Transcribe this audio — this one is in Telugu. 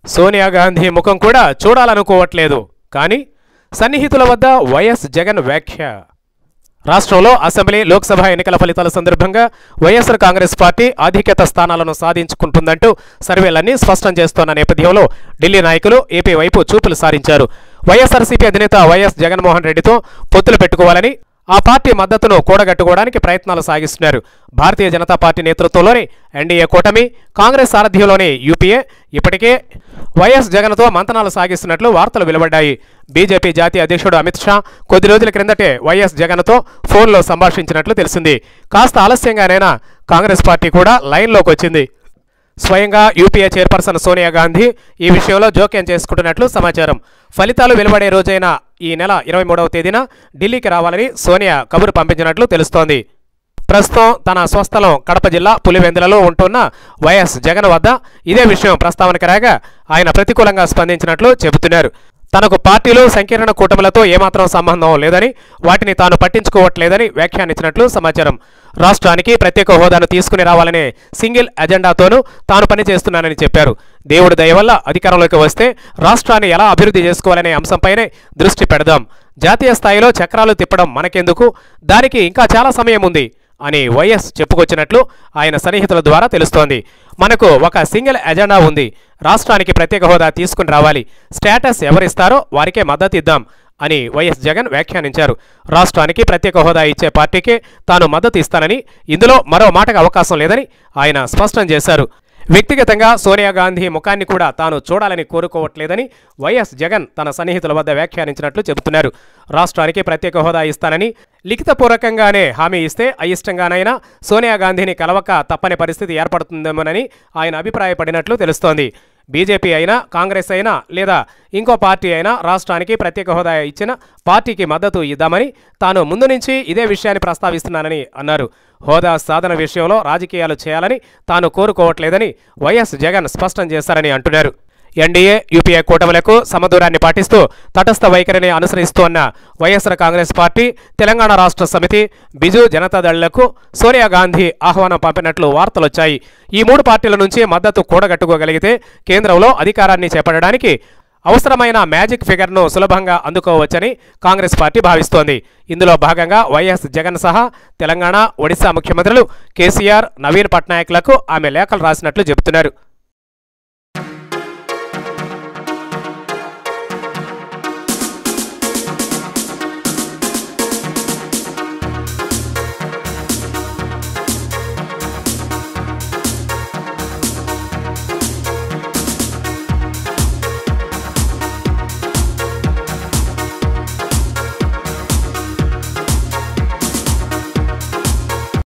సోనియా గాంధీ ముఖం కూడా చూడాలనుకోవట్లేదు కానీ సన్నిహితుల వద్ద వైఎస్ జగన్ వ్యాఖ్య రాష్ట్రంలో అసెంబ్లీ లోక్సభ ఎన్నికల ఫలితాల సందర్భంగా వైఎస్ఆర్ కాంగ్రెస్ పార్టీ ఆధిక్యత స్థానాలను సాధించుకుంటుందంటూ సర్వేలన్నీ స్పష్టం చేస్తోన్న నేపథ్యంలో ఢిల్లీ నాయకులు ఏపీ వైపు చూపులు సారించారు వైఎస్ఆర్సీపీ అధినేత వైఎస్ జగన్మోహన్ రెడ్డితో పొత్తులు పెట్టుకోవాలని ఆ పార్టీ మద్దతును కూడగట్టుకోవడానికి ప్రయత్నాలు సాగిస్తున్నారు భారతీయ జనతా పార్టీ నేతృత్వంలోని ఎన్డీఏ కూటమి కాంగ్రెస్ సారథ్యంలోని యూపీఏ ఇప్పటికే వైఎస్ జగన్తో మంతనాలు సాగిస్తున్నట్లు వార్తలు వెలువడ్డాయి బీజేపీ జాతీయ అధ్యక్షుడు అమిత్ షా కొద్ది రోజుల క్రిందటే వైఎస్ జగన్తో ఫోన్లో సంభాషించినట్లు తెలిసింది కాస్త ఆలస్యంగానైనా కాంగ్రెస్ పార్టీ కూడా లైన్లోకి వచ్చింది స్వయంగా యూపీఏ చైర్పర్సన్ సోనియా గాంధీ ఈ విషయంలో జోక్యం చేసుకుంటున్నట్లు సమాచారం ఫలితాలు వెలువడే రోజైన ఈ నెల ఇరవై మూడవ తేదీన ఢిల్లీకి రావాలని సోనియా కబురు పంపించినట్లు తెలుస్తోంది ప్రస్తుతం తన స్వస్థలం కడప జిల్లా పులివెందులలో ఉంటున్న వైఎస్ జగన్ వద్ద ఇదే విషయం ప్రస్తావనకు రాగా ఆయన ప్రతికూలంగా స్పందించినట్లు చెబుతున్నారు తనకు పార్టీలు సంకీర్ణ కూటములతో ఏమాత్రం సంబంధం లేదని వాటిని తాను పట్టించుకోవట్లేదని వ్యాఖ్యానించినట్లు సమాచారం రాష్ట్రానికి ప్రత్యేక హోదాను తీసుకుని రావాలనే సింగిల్ ఎజెండాతోనూ తాను పనిచేస్తున్నానని చెప్పారు దేవుడి దయ వల్ల అధికారంలోకి వస్తే రాష్ట్రాన్ని ఎలా అభివృద్ధి చేసుకోవాలనే అంశంపైనే దృష్టి పెడదాం జాతీయ స్థాయిలో చక్రాలు తిప్పడం మనకెందుకు దానికి ఇంకా చాలా సమయం ఉంది అని వైఎస్ చెప్పుకొచ్చినట్లు ఆయన సన్నిహితుల ద్వారా తెలుస్తోంది మనకు ఒక సింగిల్ ఎజెండా ఉంది రాష్ట్రానికి ప్రత్యేక హోదా తీసుకుని రావాలి స్టేటస్ ఎవరిస్తారో వారికే మద్దతు ఇద్దాం అని వైఎస్ జగన్ వ్యాఖ్యానించారు రాష్ట్రానికి ప్రత్యేక హోదా ఇచ్చే పార్టీకే తాను మద్దతు ఇస్తానని ఇందులో మరో మాటకు అవకాశం లేదని ఆయన స్పష్టం చేశారు వ్యక్తిగతంగా సోనియా గాంధీ ముఖాన్ని కూడా తాను చూడాలని కోరుకోవట్లేదని వైఎస్ జగన్ తన సన్నిహితుల వద్ద వ్యాఖ్యానించినట్లు చెబుతున్నారు రాష్ట్రానికి ప్రత్యేక హోదా ఇస్తానని లిఖితపూర్వకంగానే హామీ ఇస్తే అయిష్టంగానైనా సోనియా గాంధీని కలవక తప్పని పరిస్థితి ఏర్పడుతుందేమోనని ఆయన అభిప్రాయపడినట్లు తెలుస్తోంది బీజేపీ అయినా కాంగ్రెస్ అయినా లేదా ఇంకో పార్టీ అయినా రాష్ట్రానికి ప్రత్యేక హోదా ఇచ్చిన పార్టీకి మద్దతు ఇద్దామని తాను ముందు నుంచి ఇదే విషయాన్ని ప్రస్తావిస్తున్నానని అన్నారు హోదా సాధన విషయంలో రాజకీయాలు చేయాలని తాను కోరుకోవట్లేదని వైఎస్ జగన్ స్పష్టం చేశారని అంటున్నారు ఎన్డీఏ యూపీఏ కూటములకు సమదూరాన్ని పాటిస్తూ తటస్థ వైఖరిని అనుసరిస్తోన్న వైఎస్ఆర్ కాంగ్రెస్ పార్టీ తెలంగాణ రాష్ట్ర సమితి బిజు జనతాదళ్లకు సోనియా గాంధీ ఆహ్వానం పంపినట్లు వార్తలొచ్చాయి ఈ మూడు పార్టీల నుంచి మద్దతు కూడగట్టుకోగలిగితే కేంద్రంలో అధికారాన్ని చేపట్టడానికి అవసరమైన మ్యాజిక్ ఫిగర్ను సులభంగా అందుకోవచ్చని కాంగ్రెస్ పార్టీ భావిస్తోంది ఇందులో భాగంగా వైఎస్ జగన్ సహా తెలంగాణ ఒడిశా ముఖ్యమంత్రులు కేసీఆర్ నవీన్ పట్నాయక్లకు ఆమె లేఖలు రాసినట్లు చెబుతున్నారు